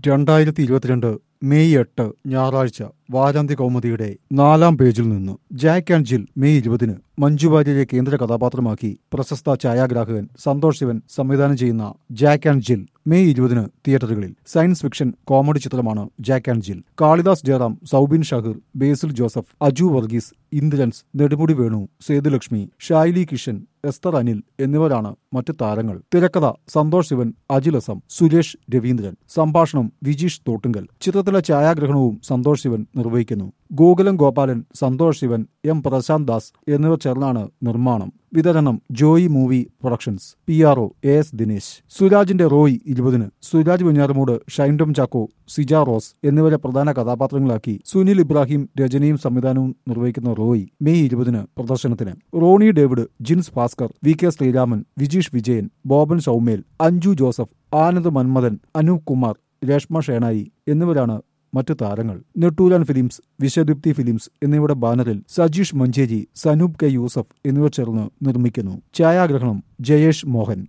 രണ്ടായിരത്തി ഇരുപത്തിരണ്ട് മെയ് എട്ട് ഞായറാഴ്ച വാരാന്ത്യ കൗമുദിയുടെ നാലാം പേജിൽ നിന്ന് ജാക്ക് ആൻഡ് ജിൽ മെയ് ഇരുപതിന് മഞ്ജു വാര്യരെ കേന്ദ്ര കഥാപാത്രമാക്കി പ്രശസ്ത ഛായാഗ്രാഹകൻ സന്തോഷ് ശിവൻ സംവിധാനം ചെയ്യുന്ന ജാക്ക് ആൻഡ് ജിൽ മെയ് ഇരുപതിന് തിയേറ്ററുകളിൽ സയൻസ് ഫിക്ഷൻ കോമഡി ചിത്രമാണ് Jack and Jill Kalidas Jayaram Soubin Shahir Basil Joseph Aju Varghese Indrans Nedumudi Venu Sethulakshmi Shaily Kishan Esther Anil എന്നിവരാണ് മറ്റ് താരങ്ങൾ തിരക്കഥ സന്തോഷ് ശിവൻ അജിലസം സുരേഷ് രവീന്ദ്രൻ സംഭാഷണം വിജീഷ് തോട്ടുങ്കൽ ചിത്രത്തിലെ ഛായാഗ്രഹണവും സന്തോഷ് ശിവൻ നിർവഹിക്കുന്നു ഗോകുലം ഗോപാലൻ സന്തോഷ് ശിവൻ എം പ്രശാന്ത് ദാസ് എന്നിവർ ചേർന്നാണ് നിർമ്മാണം വിതരണം Joy movie productions P R O A S Dinesh സുരാജിന്റെ റോയ് ഇരുപതിന് സുരാജ് വെഞ്ഞാറമൂട് ഷൈൻഡം ചാക്കോ സിജ റോസ് എന്നിവരെ പ്രധാന കഥാപാത്രങ്ങളാക്കി സുനിൽ ഇബ്രാഹിം രചനയും സംവിധാനവും നിർവഹിക്കുന്ന റോയ് മെയ് ഇരുപതിന് പ്രദർശനത്തിന് റോണി ഡേവിഡ് ജിൻസ് ഭാസ്കർ വി കെ ശ്രീരാമൻ വിജീഷ് വിജയൻ ബോബൻ സൗമേൽ അഞ്ജു ജോസഫ് ആനന്ദ് മന്മഥൻ അനൂപ് കുമാർ രേഷ്മ ഷേണായി എന്നിവരാണ് മറ്റു താരങ്ങൾ നെട്ടൂരാൻ ഫിലിംസ് വിശ്വദീപ്തി ഫിലിംസ് എന്നിവയുടെ ബാനറിൽ സജീഷ് മഞ്ചേരി സനൂപ് കെ യൂസഫ് എന്നിവർ ചേർന്ന് നിർമ്മിക്കുന്നു ഛായാഗ്രഹണം ജയേഷ് മോഹൻ